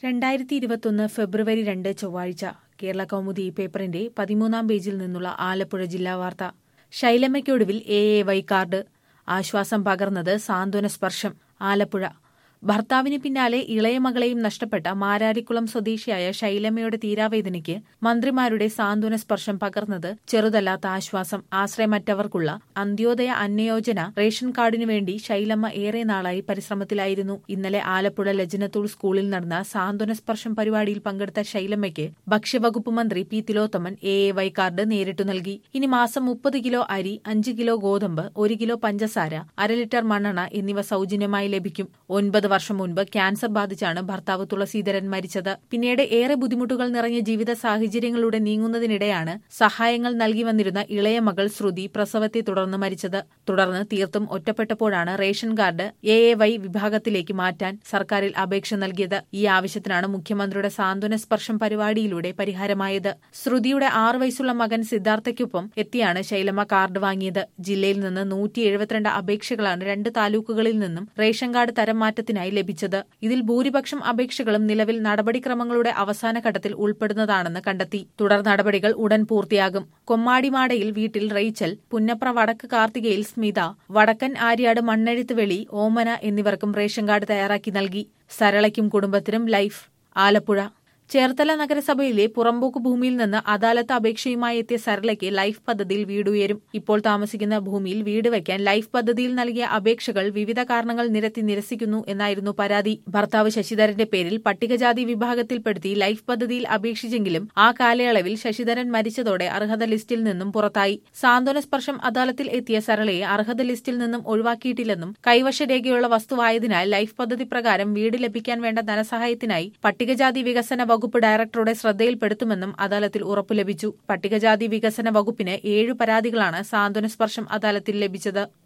രണ്ടായിരത്തി ഇരുപത്തൊന്ന് ഫെബ്രുവരി രണ്ട് ചൊവ്വാഴ്ച കേരള കൗമുദി പേപ്പറിന്റെ പതിമൂന്നാം പേജിൽ നിന്നുള്ള ആലപ്പുഴ ജില്ലാ വാർത്ത ശൈലമ്മയ്ക്കൊടുവിൽ എ എ വൈ കാർഡ് ആശ്വാസം പകർന്നത് സാന്ത്വന സ്പർശം ആലപ്പുഴ ഭർത്താവിന് പിന്നാലെ ഇളയ മകളെയും നഷ്ടപ്പെട്ട മാരാരിക്കുളം സ്വദേശിയായ ശൈലമ്മയുടെ തീരാവേദനയ്ക്ക് മന്ത്രിമാരുടെ സാന്ത്വന സ്പർശം പകർന്നത് ചെറുതല്ലാത്ത ആശ്വാസം ആശ്രയമറ്റവർക്കുള്ള അന്ത്യോദയ അന്നയോജന റേഷൻ കാർഡിനു വേണ്ടി ശൈലമ്മ ഏറെ നാളായി പരിശ്രമത്തിലായിരുന്നു ഇന്നലെ ആലപ്പുഴ ലജനത്തൂൾ സ്കൂളിൽ നടന്ന സാന്ത്വന സ്പർശം പരിപാടിയിൽ പങ്കെടുത്ത ശൈലമ്മയ്ക്ക് ഭക്ഷ്യവകുപ്പ് മന്ത്രി P Thilothaman A A Y card നേരിട്ടു നൽകി ഇനി മാസം മുപ്പത് കിലോ അരി അഞ്ച് കിലോ ഗോതമ്പ് ഒരു കിലോ പഞ്ചസാര അര ലിറ്റർ മണ്ണെണ്ണ എന്നിവ സൗജന്യമായി ലഭിക്കും ഒൻപത് വർഷം മുൻപ് ക്യാൻസർ ബാധിച്ചാണ് ഭർത്താവ് തുളസീധരൻ മരിച്ചത് പിന്നീട് ഏറെ ബുദ്ധിമുട്ടുകൾ നിറഞ്ഞ ജീവിത സാഹചര്യങ്ങളിലൂടെ നീങ്ങുന്നതിനിടെയാണ് സഹായങ്ങൾ നൽകി വന്നിരുന്ന ഇളയ മകൾ ശ്രുതി പ്രസവത്തെ തുടർന്ന് മരിച്ചത് തുടർന്ന് തീർത്തും ഒറ്റപ്പെട്ടപ്പോഴാണ് ration card A A Y വിഭാഗത്തിലേക്ക് മാറ്റാൻ സർക്കാരിൽ അപേക്ഷ നൽകിയത് ഈ ആവശ്യത്തിനാണ് മുഖ്യമന്ത്രിയുടെ സാന്ത്വന സ്പർശം പരിപാടിയിലൂടെ പരിഹാരമായത് ശ്രുതിയുടെ ആറു വയസ്സുള്ള മകൻ സിദ്ധാർത്ഥയ്ക്കൊപ്പം എത്തിയാണ് ശൈലമ്മ കാർഡ് വാങ്ങിയത് ജില്ലയിൽ നിന്ന് നൂറ്റി എഴുപത്തിരണ്ട് അപേക്ഷകളാണ് രണ്ട് താലൂക്കുകളിൽ നിന്നും റേഷൻ കാർഡ് തരം മാറ്റത്തിനായി ലഭിച്ചത് ഇതിൽ ഭൂരിപക്ഷം അപേക്ഷകളും നിലവിൽ നടപടിക്രമങ്ങളുടെ അവസാന ഘട്ടത്തിൽ ഉൾപ്പെടുന്നതാണെന്ന് കണ്ടെത്തി തുടർ നടപടികൾ ഉടൻ പൂർത്തിയാകും കൊമ്മാടിമാടയിൽ വീട്ടിൽ റെയ്ച്ചൽ പുന്നപ്ര വടക്ക് കാർത്തികയിൽ സ്മിത വടക്കൻ ആര്യാട് മണ്ണെഴുത്ത് വെളി ഓമന എന്നിവർക്കും റേഷൻ കാർഡ് തയ്യാറാക്കി നൽകി സരളയ്ക്കും കുടുംബത്തിനും ലൈഫ് ആലപ്പുഴ ചേർത്തല നഗരസഭയിലെ പുറമ്പോക്ക് ഭൂമിയിൽ നിന്ന് അദാലത്ത് അപേക്ഷയുമായി എത്തിയ സരളയ്ക്ക് ലൈഫ് പദ്ധതിയിൽ വീട് ഉയരും ഇപ്പോൾ താമസിക്കുന്ന ഭൂമിയിൽ വീട് വയ്ക്കാൻ ലൈഫ് പദ്ധതിയിൽ നൽകിയ അപേക്ഷകൾ വിവിധ കാരണങ്ങൾ നിരത്തി നിരസിക്കുന്നു എന്നായിരുന്നു പരാതി ഭർത്താവ് ശശിധരന്റെ പേരിൽ പട്ടികജാതി വിഭാഗത്തിൽപ്പെടുത്തി ലൈഫ് പദ്ധതിയിൽ അപേക്ഷിച്ചെങ്കിലും ആ കാലയളവിൽ ശശിധരൻ മരിച്ചതോടെ അർഹത ലിസ്റ്റിൽ നിന്നും പുറത്തായി സാന്ത്വന സ്പർശം അദാലത്തിൽ എത്തിയ സരളയെ അർഹത ലിസ്റ്റിൽ നിന്നും ഒഴിവാക്കിയിട്ടില്ലെന്നും കൈവശരേഖയുള്ള വസ്തുവായതിനാൽ ലൈഫ് പദ്ധതി പ്രകാരം വീട് ലഭിക്കാൻ വേണ്ട ധനസഹായത്തിനായി പട്ടികജാതി വികസന വകുപ്പ് ഡയറക്ടറുടെ ശ്രദ്ധയിൽപ്പെടുത്തുമെന്നും അദാലത്തിൽ ഉറപ്പു ലഭിച്ചു പട്ടികജാതി വികസന വകുപ്പിന് ഏഴു പരാതികളാണ് സാന്ത്വന സ്പർശം അദാലത്തിൽ ലഭിച്ചത്